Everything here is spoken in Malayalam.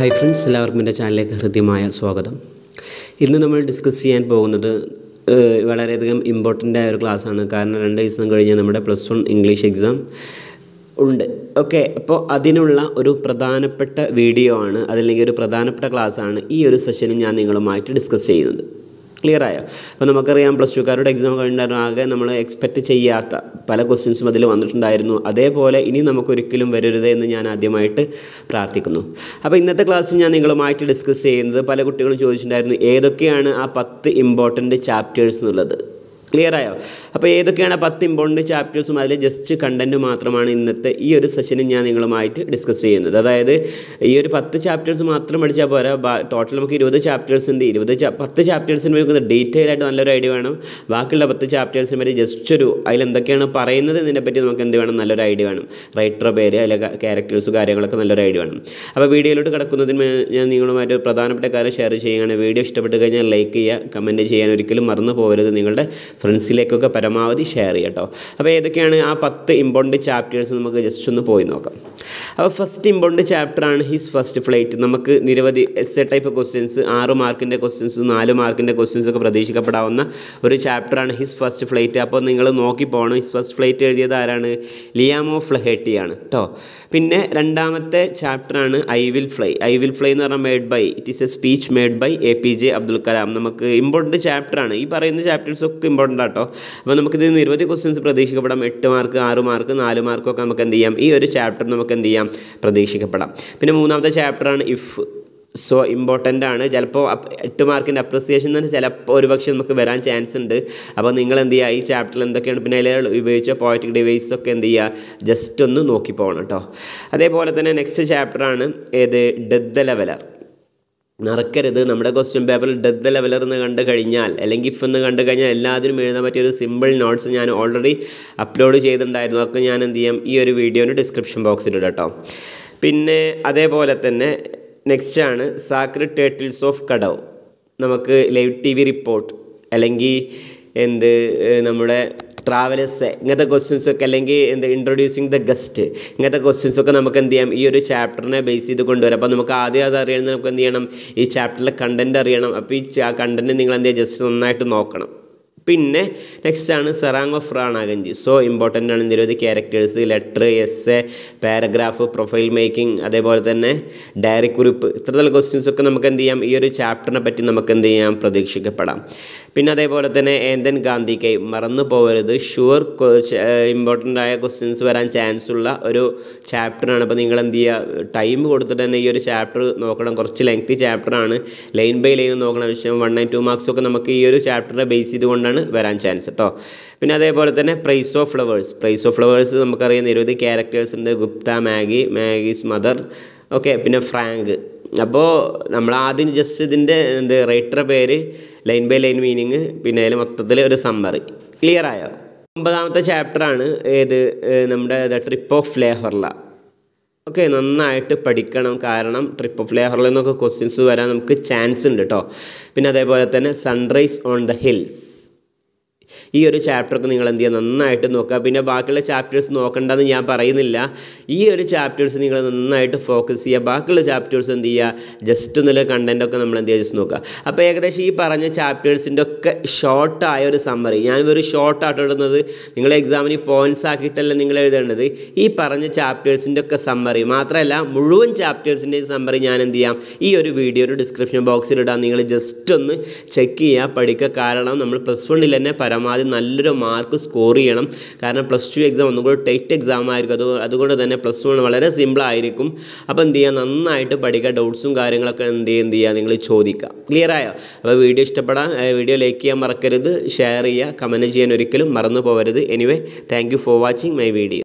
ഹായ് ഫ്രണ്ട്സ് എല്ലാവർക്കും എൻ്റെ ചാനലിലേക്ക് ഹൃദ്യമായ സ്വാഗതം ഇന്ന് നമ്മൾ ഡിസ്കസ് ചെയ്യാൻ പോകുന്നത് ഏഹ്, വളരെയധികം ഇമ്പോർട്ടൻ്റ് ആയ ഒരു ക്ലാസ്സാണ് കാരണം രണ്ട് ദിവസം കഴിഞ്ഞ് നമ്മുടെ പ്ലസ് വൺ ഇംഗ്ലീഷ് എക്സാം ഉണ്ട് ഓക്കെ അപ്പോൾ അതിനുള്ള ഒരു പ്രധാനപ്പെട്ട വീഡിയോ ആണ് അതല്ലെങ്കിൽ ഒരു പ്രധാനപ്പെട്ട ക്ലാസ്സാണ് ഈ ഒരു സെഷനിൽ ഞാൻ നിങ്ങളുമായിട്ട് ഡിസ്കസ് ചെയ്യുന്നത് ക്ലിയർ ആയോ അപ്പോൾ നമുക്കറിയാം പ്ലസ് ടുക്കാരുടെ എക്സാം കഴിഞ്ഞാൽ ആകെ നമ്മൾ എക്സ്പെക്റ്റ് ചെയ്യാത്ത പല ക്വസ്റ്റ്യൻസും അതിൽ വന്നിട്ടുണ്ടായിരുന്നു അതേപോലെ ഇനി നമുക്കൊരിക്കലും വരരുത് എന്ന് ഞാൻ ആദ്യമായിട്ട് പ്രാർത്ഥിക്കുന്നു അപ്പോൾ ഇന്നത്തെ ക്ലാസ്സിൽ ഞാൻ നിങ്ങളുമായിട്ട് ഡിസ്കസ് ചെയ്യുന്നത് പല കുട്ടികളും ചോദിച്ചിട്ടുണ്ടായിരുന്നു ഏതൊക്കെയാണ് ആ പത്ത് ഇമ്പോർട്ടൻറ്റ് ചാപ്റ്റേഴ്സ് എന്നുള്ളത് ക്ലിയർ ആയോ അപ്പോൾ ഏതൊക്കെയാണ് ആ പത്ത് ഇമ്പോർട്ടൻറ്റ് ചാപ്റ്റേഴ്സും അതിൽ ജസ്റ്റ് കണ്ടൻറ്റ് മാത്രമാണ് ഇന്നത്തെ ഈ ഒരു സെഷനിൽ ഞാൻ നിങ്ങളുമായിട്ട് ഡിസ്കസ് ചെയ്യുന്നത് അതായത് ഈ ഒരു പത്ത് ചാപ്റ്റേഴ്സ് മാത്രം പഠിച്ചാൽ പോരാ ടോട്ടൽ നമുക്ക് ഇരുപത് ചാപ്റ്റേഴ്സ് ഉണ്ട് ഇരുപത് ചാ- പത്ത് ചാപ്റ്റേഴ്സിന് നമുക്ക് ഡീറ്റെയിൽ ആയിട്ട് നല്ലൊരു ഐഡിയ വേണം ബാക്കിയുള്ള പത്ത് ചാപ്റ്റേഴ്സിനെ പറ്റി ജസ്റ്റ് ഒരു അതിൽ എന്തൊക്കെയാണ് പറയുന്നത് എന്നതിനെ പറ്റി നമുക്ക് എന്ത് വേണം നല്ലൊരു ഐഡിയ വേണം റൈറ്റർ പേര് അതിലെ ക്യാരക്ടേഴ്സ് കാര്യങ്ങളൊക്കെ നല്ലൊരു ഐഡിയ വേണം അപ്പോൾ വീഡിയോയിലോട്ട് കിടക്കുന്നതിന് മേ- ഞാൻ നിങ്ങളുമായിട്ട് ഒരു പ്രധാനപ്പെട്ട കാര്യം ഷെയർ ചെയ്യുകയാണ് വീഡിയോ ഇഷ്ടപ്പെട്ട് കഴിഞ്ഞാൽ ലൈക്ക് ചെയ്യുക കമൻറ്റ് ചെയ്യാൻ ഒരിക്കലും മറന്നു പോകരുത് നിങ്ങളുടെ ഫ്രണ്ട്സിലേക്കൊക്കെ പരമാവധി ഷെയർ ചെയ്യുക കേട്ടോ അപ്പോൾ ഏതൊക്കെയാണ് ആ പത്ത് ഇമ്പോർട്ടൻറ്റ് ചാപ്റ്റേഴ്സ് നമുക്ക് ജസ്റ്റ് ഒന്ന് പോയി നോക്കാം അപ്പോൾ ഫസ്റ്റ് ഇമ്പോർട്ടൻറ്റ് ചാപ്റ്ററാണ് ഹിസ് ഫസ്റ്റ് ഫ്ലൈറ്റ് നമുക്ക് നിരവധി എസ് എ ടൈപ്പ് ക്വസ്റ്റ്യൻസ് ആറ് മാർക്കിൻ്റെ ക്വസ്റ്റ്യൻസ് നാല് മാർക്കിൻ്റെ ക്വസ്റ്റ്യൻസ് ഒക്കെ പ്രതീക്ഷിക്കപ്പെടാവുന്ന ഒരു ചാപ്റ്ററാണ് ഹിസ് ഫസ്റ്റ് ഫ്ലൈറ്റ് അപ്പോൾ നിങ്ങൾ നോക്കി പോകണം ഹിസ് ഫസ്റ്റ് ഫ്ലൈറ്റ് എഴുതിയത് ആരാണ് ലിയാമോ ഫ്ലഹേട്ടിയാണ് കേട്ടോ പിന്നെ രണ്ടാമത്തെ ചാപ്റ്ററാണ് I will fly I will fly എന്ന് പറഞ്ഞാൽ made by it is a speech made by A P J Abdul Kalam നമുക്ക് ഇമ്പോർട്ടൻറ്റ് ചാപ്റ്ററാണ് ഈ പറയുന്ന ചാപ്റ്റേഴ്സ് ഒക്കെ ഇമ്പോർട്ടൻ്റ് ആട്ടോ അപ്പോൾ നമുക്കിത് നിരവധി ക്വസ്റ്റ്യൻസ് പ്രതീക്ഷിക്കപ്പെടാം എട്ട് മാർക്ക് ആറ് മാർക്ക് നാല് മാർക്കൊക്കെ നമുക്ക് എന്ത് ചെയ്യാം ഈ ഒരു ചാപ്റ്റർ നമുക്ക് എന്ത് ചെയ്യാം പ്രതീക്ഷിക്കപ്പെടാം പിന്നെ മൂന്നാമത്തെ ചാപ്റ്ററാണ് ഇഫ് സോ ഇമ്പോർട്ടൻ്റ് ആണ് ചിലപ്പോൾ അപ്പ് എട്ട് മാർക്കിൻ്റെ അപ്രിസിയേഷൻ തന്നെ ചിലപ്പോൾ ഒരുപക്ഷെ നമുക്ക് വരാൻ ചാൻസ് ഉണ്ട് അപ്പോൾ നിങ്ങൾ എന്ത് ചെയ്യുക ഈ ചാപ്റ്ററിൽ എന്തൊക്കെയാണ് പിന്നെ അതിൽ ഉപയോഗിച്ച പോയറ്റിക് ഡിവൈസ് ഒക്കെ എന്ത് ചെയ്യുക ജസ്റ്റ് ഒന്ന് നോക്കി പോകണം കേട്ടോ അതേപോലെ തന്നെ നെക്സ്റ്റ് ചാപ്റ്ററാണ് ഏത് ഡെത്ത് ലെവലർ മറക്കരുത് നമ്മുടെ ക്വസ്റ്റ്യൻ പേപ്പറിൽ ഡെത്ത് ലെവലർ എന്ന് കണ്ടു കഴിഞ്ഞാൽ അല്ലെങ്കിൽ ഇഫ് എന്ന് കണ്ടു കഴിഞ്ഞാൽ എല്ലാത്തിനും എഴുതാൻ പറ്റിയ ഒരു സിമ്പിൾ നോട്ട്സ് ഞാൻ ഓൾറെഡി അപ്ലോഡ് ചെയ്തിട്ടുണ്ടായിരുന്നു അതൊക്കെ ഞാൻ എന്ത് ചെയ്യാം ഈ ഒരു വീഡിയോൻ്റെ ഡിസ്ക്രിപ്ഷൻ ബോക്സിൽ ഇടാം കേട്ടോ പിന്നെ അതേപോലെ തന്നെ നെക്സ്റ്റ് ആണ് സാക്രഡ് ടേട്ടിൽസ് ഓഫ് കടവ് നമുക്ക് ലൈവ് ടി വി റിപ്പോർട്ട് അല്ലെങ്കിൽ എന്ത് ഏഹ് നമ്മുടെ ട്രാവലേഴ്സ് ഇങ്ങനത്തെ ക്വസ്റ്റ്യൻസ് ഒക്കെ അല്ലെങ്കിൽ എന്ത് ഇൻട്രൊഡ്യൂസിങ് ദ ഗസ്റ്റ് ഇങ്ങനത്തെ ക്വസ്റ്റ്യൻസ് ഒക്കെ നമുക്ക് എന്ത് ചെയ്യാം ഈ ഒരു ചാപ്റ്ററിനെ ബേസ് ചെയ്ത് കൊണ്ടുവരാം അപ്പോൾ നമുക്ക് ആദ്യം അത് അറിയണമെങ്കിൽ നമുക്ക് എന്ത് ചെയ്യണം ഈ ചാപ്റ്ററിലെ കണ്ടൻറ്റ് അറിയണം അപ്പോൾ ഈ കണ്ടൻറ്റ് നിങ്ങൾ എന്ത് ചെയ്യുക ജസ്റ്റ് നന്നായിട്ട് നോക്കണം പിന്നെ നെക്സ്റ്റ് ആണ് serang of Ranaganji so important ആണ് നിരവധി characters letter essay a paragraph profile making അതേപോലെ തന്നെ ഡയറി കുറിപ്പ് ഇത്തരത്തിലുള്ള ക്വസ്റ്റ്യൻസ് ഒക്കെ നമുക്ക് എന്ത് ചെയ്യാം ഈ ഒരു ചാപ്റ്ററിനെ പറ്റി നമുക്ക് എന്ത് ചെയ്യാം പ്രതീക്ഷിക്കപ്പെടാം പിന്നെ അതേപോലെ തന്നെ ഏന്തൻ ഗാന്ധി കൈ മറന്നു പോകരുത് ഷുവർ ഇമ്പോർട്ടൻ്റ് ആയ ക്വസ്റ്റ്യൻസ് വരാൻ ചാൻസ് ഉള്ള ഒരു ചാപ്റ്ററാണ് അപ്പോൾ നിങ്ങൾ എന്ത് ചെയ്യുക ടൈം കൊടുത്തിട്ട് തന്നെ ഈ ഒരു ചാപ്റ്റർ നോക്കണം കുറച്ച് ലെങ്തി ചാപ്റ്ററാണ് ലൈൻ ബൈ ലൈൻ നോക്കണം ആവശ്യം വൺ ആൻഡ് ടു മാർക്സ് ഒക്കെ നമുക്ക് ഈ ഒരു ചാപ്റ്ററെ ബേസ് ചെയ്തുകൊണ്ടാണ് വരാൻ ചാൻസ് കേട്ടോ പിന്നെ അതേപോലെ തന്നെ price of flowers price of flowers നമുക്കറിയാം നിരവധി ക്യാരക്ടേഴ്സ് ഉണ്ട് Gupta Maggie Maggie's mother okay പിന്നെ ഫ്രാങ്ക് അപ്പോൾ നമ്മൾ ആദ്യം ജസ്റ്റ് ഇതിൻ്റെ എന്ത് റൈറ്ററുടെ പേര് ലൈൻ ബൈ ലൈൻ മീനിങ് പിന്നെ അതിൽ മൊത്തത്തിൽ ഒരു സമ്മറി ക്ലിയർ ആയോ ഒമ്പതാമത്തെ ചാപ്റ്ററാണ് ഏത് ഏഹ് നമ്മുടെ ട്രിപ്പ് ഓഫ് ലേഹർല ഓക്കെ നന്നായിട്ട് പഠിക്കണം കാരണം ട്രിപ്പ് ഓഫ് ലേഹറിൽ നിന്നൊക്കെ ക്വസ്റ്റ്യൻസ് വരാൻ നമുക്ക് ചാൻസ് ഉണ്ട് കേട്ടോ പിന്നെ അതേപോലെ തന്നെ സൺറൈസ് ഓൺ ദ ഹിൽസ് ഈ ഒരു ചാപ്റ്ററൊക്കെ നിങ്ങൾ എന്ത് ചെയ്യുക നന്നായിട്ട് നോക്കുക പിന്നെ ബാക്കിയുള്ള ചാപ്റ്റേഴ്സ് നോക്കണ്ടെന്ന് ഞാൻ പറയുന്നില്ല ഈ ഒരു ചാപ്റ്റേഴ്സ് നിങ്ങൾ നന്നായിട്ട് ഫോക്കസ് ചെയ്യുക ബാക്കിയുള്ള ചാപ്റ്റേഴ്സ് എന്ത് ചെയ്യുക ജസ്റ്റ് ഒന്നുള്ള കണ്ടൻറ്റൊക്കെ നമ്മൾ എന്ത് ചെയ്യുക ജസ്റ്റ് നോക്കുക അപ്പോൾ ഏകദേശം ഈ പറഞ്ഞ ചാപ്റ്റേഴ്സിൻ്റെ ഒക്കെ ഷോർട്ടായ ഒരു സമ്മറി ഞാൻ ഒരു ഷോർട്ടായിട്ട് ഇടുന്നത് നിങ്ങൾ എക്സാമിന് പോയിൻറ്റ്സ് ആക്കിയിട്ടല്ല നിങ്ങൾ എഴുതേണ്ടത് ഈ പറഞ്ഞ ചാപ്റ്റേഴ്സിൻ്റെ ഒക്കെ സമ്മറി മാത്രമല്ല മുഴുവൻ ചാപ്റ്റേഴ്സിൻ്റെയും സമ്മറി ഞാൻ എന്ത് ചെയ്യാം ഈ ഒരു വീഡിയോയുടെ ഡിസ്ക്രിപ്ഷൻ ബോക്സിൽ ഇടാം നിങ്ങൾ ജസ്റ്റ് ഒന്ന് ചെക്ക് ചെയ്യുക പഠിക്കുക കാരണം നമ്മൾ പ്ലസ് വണ്ണിൽ തന്നെ പരമാവധി നല്ലൊരു മാർക്ക് സ്കോർ ചെയ്യണം കാരണം പ്ലസ് ടു എക്സാം ഒന്നും കൂടി ടൈറ്റ് എക്സാം ആയിരിക്കും അത് അതുകൊണ്ട് തന്നെ പ്ലസ് വൺ വളരെ സിമ്പിൾ ആയിരിക്കും അപ്പോൾ എന്ത് ചെയ്യുക നന്നായിട്ട് പഠിക്കുക ഡൗട്ട്സും കാര്യങ്ങളൊക്കെ എന്ത് ചെയ്യുക എന്ത് ചെയ്യുക നിങ്ങൾ ചോദിക്കുക ക്ലിയർ ആയോ അപ്പോൾ വീഡിയോ ഇഷ്ടപ്പെടാൻ വീഡിയോ ലൈക്ക് ചെയ്യാൻ മറക്കരുത് ഷെയർ ചെയ്യുക കമൻറ്റ് ചെയ്യാൻ ഒരിക്കലും മറന്നു പോകരുത് anyway thank you for watching my video